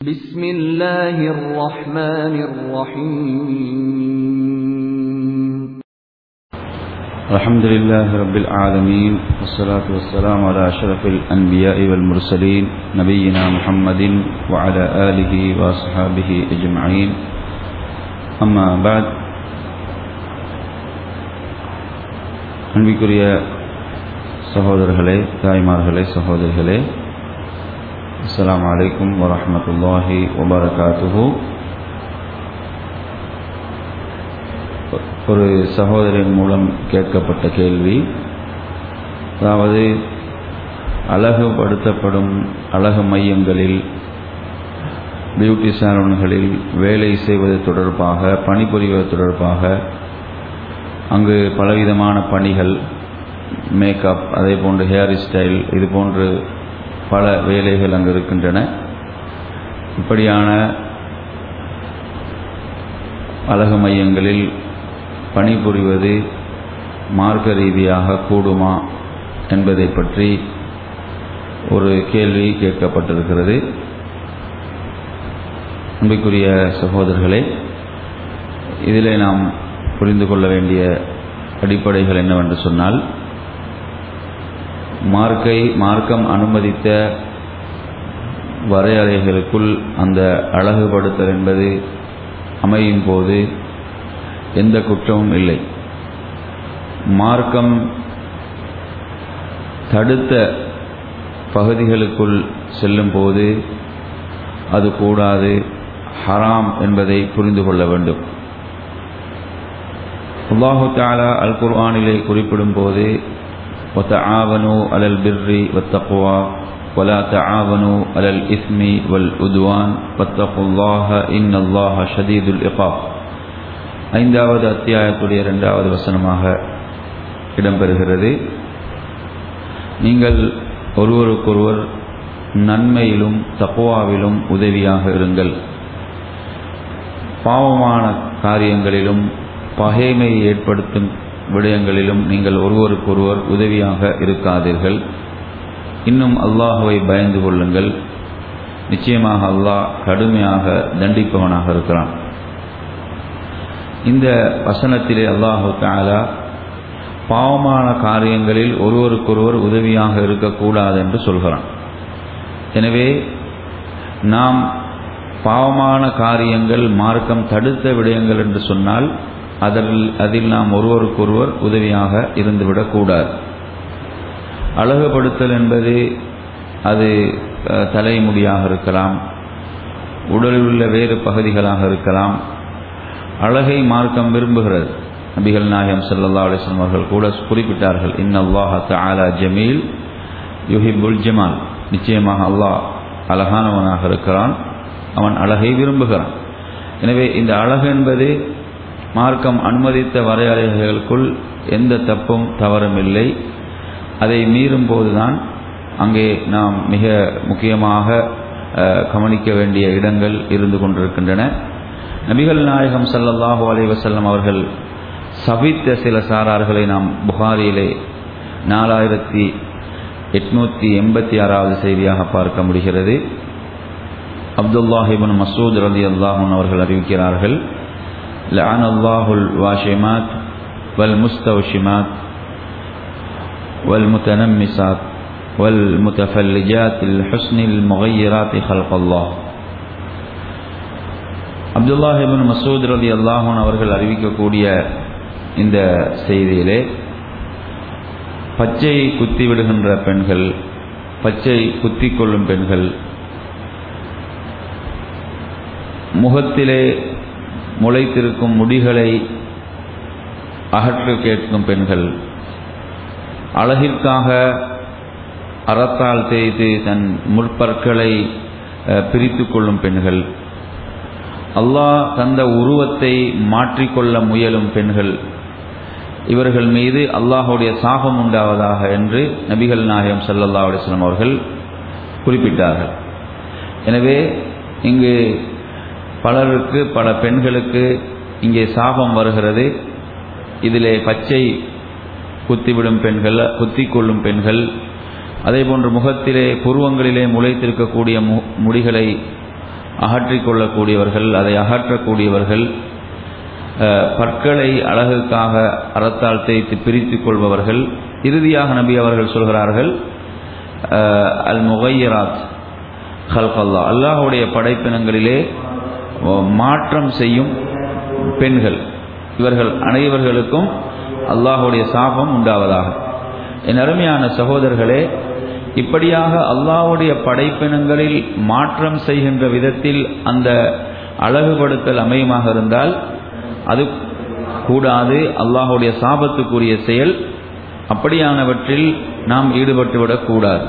بسم الله الرحمن الرحيم الحمد لله رب العالمين والصلاة والسلام على أشرف الأنبياء والمرسلين نبينا محمد وعلى آله وأصحابه أجمعين أما بعد அன்பிற்குரிய சகோதரர்களே தாய்மார்களே சகோதரிகளே அஸ்ஸலாமு அலைக்கும் வரஹ்மத்துல்லாஹி வபரகாத்துஹு ஒரு சகோதரின் மூலம் கேட்கப்பட்ட கேள்வி அதாவது அழகுபடுத்தப்படும் அழகு மையங்களில் பியூட்டி சாலன்களில் வேலை செய்வது தொடர்பாக பணிபுரிவது தொடர்பாக அங்கு பலவிதமான பணிகள் மேக்கப் அதே போன்று ஹேர் ஸ்டைல் இது போன்று பல வேலைகள் அங்கு இருக்கின்றன இப்படியான அழகு மையங்களில் பணிபுரிவது மார்க்க ரீதியாக கூடுமா என்பதை பற்றி ஒரு கேள்வி கேட்கப்பட்டிருக்கிறது அன்பிற்குரிய சகோதரர்களே இதில் நாம் புரிந்து கொள்ள வேண்டிய அடிப்படைகள் என்னவென்று சொன்னால் மார்க்கை மார்க்கம் அனுமதித்த வரையறைகளுக்குள் அந்த அழகுபடுத்தல் என்பது அமையும் போது எந்த குற்றமும் இல்லை மார்க்கம் தடுத்த பகுதிகளுக்குள் செல்லும் போது அது கூடாது ஹராம் என்பதை புரிந்து கொள்ள வேண்டும் அல்லாஹு தாலா அல் குர்ஆனிலே குறிப்பிடும் போது وتعاونوا على البر والتقوى ولا تعاونوا على الإثم والعدوان واتقوا الله إن الله شديد العقاب ஐந்தாவது அத்தியாயத்துடைய இரண்டாவது வசனமாக இடம்பெறுகிறது நீங்கள் ஒருவருக்கொருவர் நன்மையிலும் தக்குவாவிலும் உதவியாக இருங்கள் பாவமான காரியங்களிலும் பகைமையை ஏற்படுத்தும் விடயங்களிலும் நீங்கள் ஒருவருக்கொருவர் உதவியாக இருக்காதீர்கள் இன்னும் அல்லாஹுவை பயந்து கொள்ளுங்கள் நிச்சயமாக அல்லாஹ் கடுமையாக தண்டிப்பவனாக இருக்கிறான் இந்த வசனத்திலே அல்லாஹு தாலா பாவமான காரியங்களில் ஒருவருக்கொருவர் உதவியாக இருக்கக்கூடாது என்று சொல்கிறான் எனவே நாம் பாவமான காரியங்கள் மார்க்கம் தடுத்த விடயங்கள் என்று சொன்னால் அதில் அதில் நாம் ஒருவருக்கொருவர் உதவியாக இருந்துவிடக்கூடாது அழகுபடுத்தல் என்பது அது தலைமுடியாக இருக்கலாம் உடலில் உள்ள வேறு பகுதிகளாக இருக்கலாம் அழகை மார்க்கம் விரும்புகிறது நபிகள் நாயகம் சல்லா அலிஸ்லாம் அவர்கள் கூட குறிப்பிட்டார்கள் இன் அல்லாஹ் தாலா ஜமீல் யுஹிபுல் ஜமால் நிச்சயமாக அல்லாஹ் அழகானவனாக இருக்கிறான் அவன் அழகை விரும்புகிறான் எனவே இந்த அழகு என்பது மார்க்கம் அனுமதித்த வரையறைகளுக்குள் எந்த தப்பும் தவறும் இல்லை அதை மீறும் போதுதான் அங்கே நாம் மிக முக்கியமாக கவனிக்க வேண்டிய இடங்கள் இருந்து கொண்டிருக்கின்றன நபிகள் நாயகம் சல்லல்லாஹூ அலி வசல்லம் அவர்கள் சபித்த சில சாரார்களை நாம் புகாரியிலே நாலாயிரத்தி எட்நூற்றி எண்பத்தி ஆறாவது செய்தியாக பார்க்க முடிகிறது அப்துல்லாஹிபின் மசூத் ரலி அல்லாஹூன் அவர்கள் அறிவிக்கிறார்கள் لعن الله الواشمات والمستوشمات والمتنمسات والمتفلجات الحسن المغيرات خلق الله அப்துல்லாஹிபின் மசூத் ரதி அல்லாஹூன் அவர்கள் அறிவிக்கக்கூடிய இந்த செய்தியிலே பச்சை குத்தி விடுகின்ற பெண்கள் பச்சை குத்தி கொள்ளும் பெண்கள் முகத்திலே முளைத்திருக்கும் முடிகளை அகற்று கேட்கும் பெண்கள் அழகிற்காக அறத்தால் தேய்த்து தன் முற்பற்களை பிரித்து கொள்ளும் பெண்கள் அல்லாஹ் தந்த உருவத்தை மாற்றிக்கொள்ள முயலும் பெண்கள் இவர்கள் மீது அல்லாஹுடைய சாபம் உண்டாவதாக என்று நபிகள் நாயகம் சல்லல்லா அலிஸ்லாம் அவர்கள் குறிப்பிட்டார்கள் எனவே இங்கு பலருக்கு பல பெண்களுக்கு இங்கே சாபம் வருகிறது இதிலே பச்சை குத்திவிடும் பெண்கள் குத்தி கொள்ளும் பெண்கள் அதேபோன்று முகத்திலே புருவங்களிலே முளைத்திருக்கக்கூடிய மு முடிகளை அகற்றிக் கொள்ளக்கூடியவர்கள் அதை அகற்றக்கூடியவர்கள் பற்களை அழகுக்காக அறத்தால் தேய்த்து பிரித்துக் கொள்பவர்கள் இறுதியாக நபி அவர்கள் சொல்கிறார்கள் அல் முகையராத் ஹல்கல்லா அல்லாஹுடைய படைப்பினங்களிலே மாற்றம் செய்யும் பெண்கள் இவர்கள் அனைவர்களுக்கும் அல்லாஹுடைய சாபம் உண்டாவதாக என் அருமையான சகோதரர்களே இப்படியாக அல்லாஹுடைய படைப்பினங்களில் மாற்றம் செய்கின்ற விதத்தில் அந்த அழகுபடுத்தல் அமையமாக இருந்தால் அது கூடாது அல்லாஹுடைய சாபத்துக்குரிய செயல் அப்படியானவற்றில் நாம் ஈடுபட்டுவிடக் கூடாது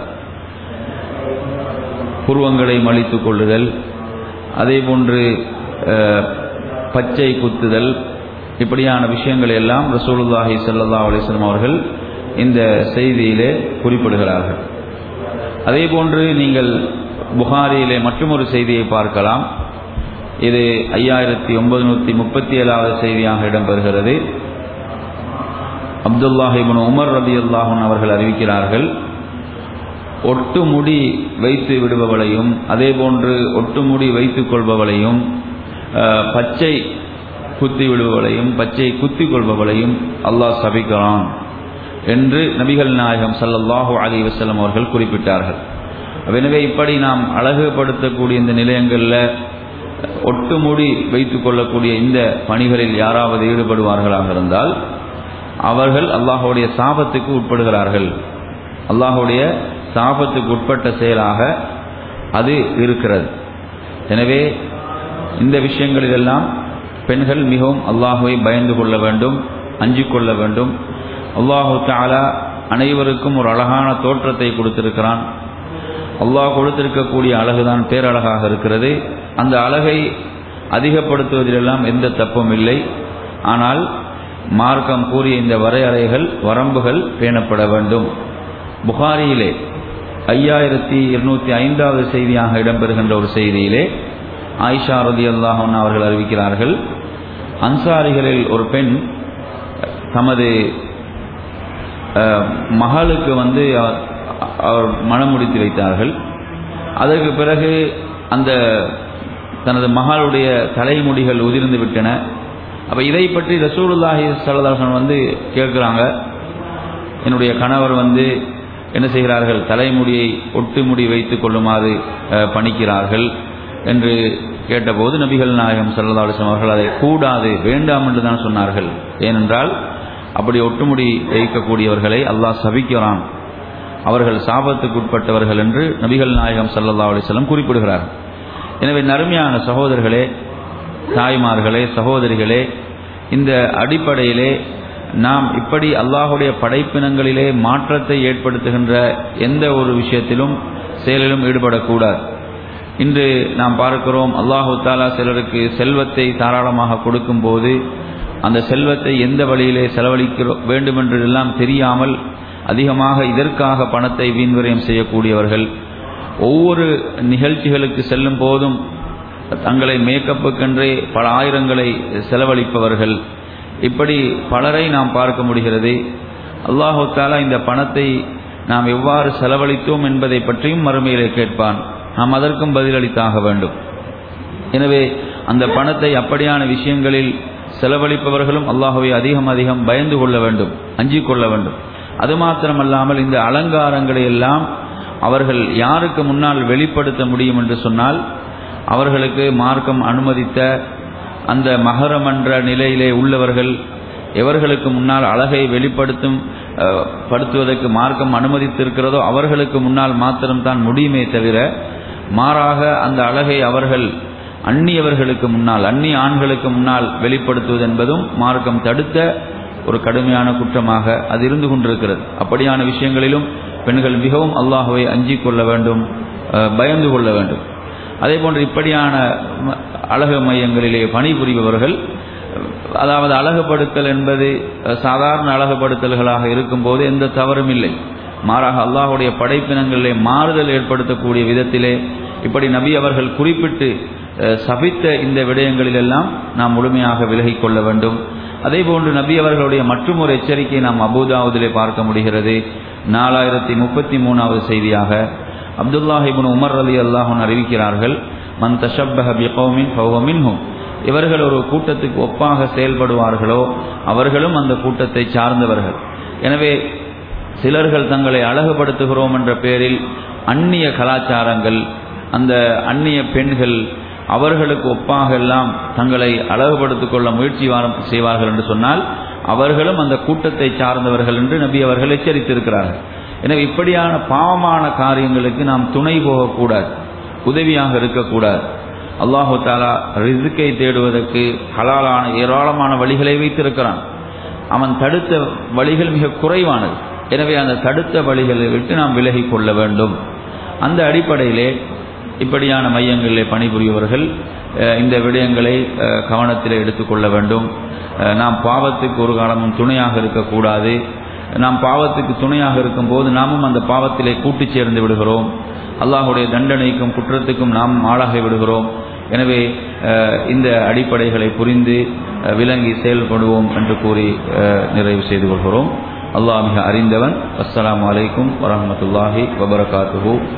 புருவங்களை மலித்துக் கொள்ளுதல் அதே போன்று பச்சை குத்துதல் இப்படியான விஷயங்கள் எல்லாம் ரசூலுல்லாஹி சல்லா அலிஸ்லாம் அவர்கள் இந்த செய்தியிலே குறிப்பிடுகிறார்கள் அதே போன்று நீங்கள் புகாரியிலே மற்றொரு செய்தியை பார்க்கலாம் இது ஐயாயிரத்தி ஒன்பது நூற்றி முப்பத்தி ஏழாவது செய்தியாக இடம்பெறுகிறது அப்துல்லாஹிபின் உமர் ரதி அல்லாஹன் அவர்கள் அறிவிக்கிறார்கள் ஒட்டு முடி வைத்து விடுபவளையும் அதே போன்று ஒட்டு முடி வைத்துக் கொள்பவளையும் பச்சை குத்தி விடுபவளையும் பச்சை குத்தி கொள்பவளையும் அல்லாஹ் சபிக்கிறான் என்று நபிகள் நாயகம் சல்லல்லாஹு அலி வசல்லம் அவர்கள் குறிப்பிட்டார்கள் எனவே இப்படி நாம் அழகுபடுத்தக்கூடிய இந்த நிலையங்களில் ஒட்டு மூடி வைத்துக் கொள்ளக்கூடிய இந்த பணிகளில் யாராவது ஈடுபடுவார்களாக இருந்தால் அவர்கள் அல்லாஹுடைய சாபத்துக்கு உட்படுகிறார்கள் அல்லாஹுடைய சாபத்துக்கு உட்பட்ட செயலாக அது இருக்கிறது எனவே இந்த விஷயங்களிலெல்லாம் பெண்கள் மிகவும் அல்லாஹுவை பயந்து கொள்ள வேண்டும் அஞ்சிக் கொள்ள வேண்டும் அல்லாஹு தாலா அனைவருக்கும் ஒரு அழகான தோற்றத்தை கொடுத்திருக்கிறான் அல்லாஹ் கொடுத்திருக்கக்கூடிய அழகுதான் பேரழகாக இருக்கிறது அந்த அழகை அதிகப்படுத்துவதிலெல்லாம் எந்த தப்பும் இல்லை ஆனால் மார்க்கம் கூறிய இந்த வரையறைகள் வரம்புகள் பேணப்பட வேண்டும் புகாரியிலே ஐயாயிரத்தி இருநூத்தி ஐந்தாவது செய்தியாக இடம்பெறுகின்ற ஒரு செய்தியிலே ஆயிஷா ரதி அல்லாஹன் அவர்கள் அறிவிக்கிறார்கள் அன்சாரிகளில் ஒரு பெண் தமது மகளுக்கு வந்து அவர் மனம் முடித்து வைத்தார்கள் அதற்கு பிறகு அந்த தனது மகளுடைய தலைமுடிகள் உதிர்ந்து விட்டன அப்போ இதை பற்றி ரசூலுல்லாஹி சல்லதாசன் வந்து கேட்குறாங்க என்னுடைய கணவர் வந்து என்ன செய்கிறார்கள் தலைமுடியை ஒட்டு முடி வைத்துக் கொள்ளுமாறு பணிக்கிறார்கள் என்று கேட்டபோது நபிகள் நாயகம் சல்லதாலிசம் அவர்கள் அதை கூடாது வேண்டாம் என்று தான் சொன்னார்கள் ஏனென்றால் அப்படி ஒட்டுமுடி வைக்கக்கூடியவர்களை அல்லாஹ் சபிக்கிறான் அவர்கள் சாபத்துக்கு உட்பட்டவர்கள் என்று நபிகள் நாயகம் சல்லல்லா அலிஸ்லம் குறிப்பிடுகிறார் எனவே நறுமையான சகோதரர்களே தாய்மார்களே சகோதரிகளே இந்த அடிப்படையிலே நாம் இப்படி அல்லாஹுடைய படைப்பினங்களிலே மாற்றத்தை ஏற்படுத்துகின்ற எந்த ஒரு விஷயத்திலும் செயலிலும் ஈடுபடக்கூடாது இன்று நாம் பார்க்கிறோம் அல்லாஹு தாலா சிலருக்கு செல்வத்தை தாராளமாக கொடுக்கும் போது அந்த செல்வத்தை எந்த வழியிலே செலவழிக்க வேண்டும் என்றெல்லாம் தெரியாமல் அதிகமாக இதற்காக பணத்தை வீண்விரயம் செய்யக்கூடியவர்கள் ஒவ்வொரு நிகழ்ச்சிகளுக்கு செல்லும் போதும் தங்களை மேக்கப்புக்கென்றே பல ஆயிரங்களை செலவழிப்பவர்கள் இப்படி பலரை நாம் பார்க்க முடிகிறது அல்லாஹு தாலா இந்த பணத்தை நாம் எவ்வாறு செலவழித்தோம் என்பதை பற்றியும் மறுமையிலே கேட்பான் நாம் அதற்கும் பதிலளித்தாக வேண்டும் எனவே அந்த பணத்தை அப்படியான விஷயங்களில் செலவழிப்பவர்களும் அல்லாஹுவை அதிகம் அதிகம் பயந்து கொள்ள வேண்டும் அஞ்சிக் கொள்ள வேண்டும் அது மாத்திரமல்லாமல் இந்த அலங்காரங்களை எல்லாம் அவர்கள் யாருக்கு முன்னால் வெளிப்படுத்த முடியும் என்று சொன்னால் அவர்களுக்கு மார்க்கம் அனுமதித்த அந்த மகரமன்ற நிலையிலே உள்ளவர்கள் எவர்களுக்கு முன்னால் அழகை வெளிப்படுத்தும் படுத்துவதற்கு மார்க்கம் அனுமதித்திருக்கிறதோ அவர்களுக்கு முன்னால் மாத்திரம்தான் முடியுமே தவிர மாறாக அந்த அழகை அவர்கள் அந்நியவர்களுக்கு முன்னால் அந்நிய ஆண்களுக்கு முன்னால் வெளிப்படுத்துவது என்பதும் மார்க்கம் தடுத்த ஒரு கடுமையான குற்றமாக அது இருந்து கொண்டிருக்கிறது அப்படியான விஷயங்களிலும் பெண்கள் மிகவும் அல்லாஹுவை அஞ்சிக் கொள்ள வேண்டும் பயந்து கொள்ள வேண்டும் அதே போன்று இப்படியான அழகு மையங்களிலே பணிபுரிபவர்கள் அதாவது அழகுபடுத்தல் என்பது சாதாரண அழகுபடுத்தல்களாக இருக்கும்போது எந்த தவறும் இல்லை மாறாக அல்லாஹுடைய படைப்பினங்களிலே மாறுதல் ஏற்படுத்தக்கூடிய விதத்திலே இப்படி நபி அவர்கள் குறிப்பிட்டு சபித்த இந்த விடயங்களிலெல்லாம் நாம் முழுமையாக விலகிக் கொள்ள வேண்டும் அதே போன்று நபி அவர்களுடைய மற்றும் ஒரு எச்சரிக்கை நாம் அபுதாவுதிலே பார்க்க முடிகிறது நாலாயிரத்தி முப்பத்தி மூணாவது செய்தியாக அப்துல்லாஹிபின் உமர் அலி அல்லாஹன் அறிவிக்கிறார்கள் மன் தஷப்பஹ பிகௌமின் ஃபஹுவ மின்ஹும் இவர்கள் ஒரு கூட்டத்துக்கு ஒப்பாக செயல்படுவார்களோ அவர்களும் அந்த கூட்டத்தை சார்ந்தவர்கள் எனவே சிலர்கள் தங்களை அழகுபடுத்துகிறோம் என்ற பெயரில் அந்நிய கலாச்சாரங்கள் அந்த அந்நிய பெண்கள் அவர்களுக்கு ஒப்பாக எல்லாம் தங்களை அழகுபடுத்திக் கொள்ள முயற்சி செய்வார்கள் என்று சொன்னால் அவர்களும் அந்த கூட்டத்தை சார்ந்தவர்கள் என்று நபி அவர்கள் எச்சரித்திருக்கிறார்கள் எனவே இப்படியான பாவமான காரியங்களுக்கு நாம் துணை போகக்கூடாது உதவியாக இருக்கக்கூடாது அல்லாஹு தாலா ரிசுக்கை தேடுவதற்கு ஹலாலான ஏராளமான வழிகளை வைத்திருக்கிறான் அவன் தடுத்த வழிகள் மிக குறைவானது எனவே அந்த தடுத்த வழிகளை விட்டு நாம் விலகி கொள்ள வேண்டும் அந்த அடிப்படையிலே இப்படியான மையங்களிலே பணிபுரியவர்கள் இந்த விடயங்களை கவனத்தில் எடுத்துக்கொள்ள வேண்டும் நாம் பாவத்துக்கு ஒரு காலமும் துணையாக இருக்கக்கூடாது நாம் பாவத்துக்கு துணையாக இருக்கும்போது நாமும் அந்த பாவத்திலே கூட்டு சேர்ந்து விடுகிறோம் அல்லாஹுடைய தண்டனைக்கும் குற்றத்துக்கும் நாம் ஆளாகி விடுகிறோம் எனவே இந்த அடிப்படைகளை புரிந்து விளங்கி செயல்படுவோம் என்று கூறி நிறைவு செய்து கொள்கிறோம் அல்லாஹ் மிக அறிந்தவன் அஸ்லாம் வலைக்கும் வரமத்துல்லாஹி வபரகாத்துஹூ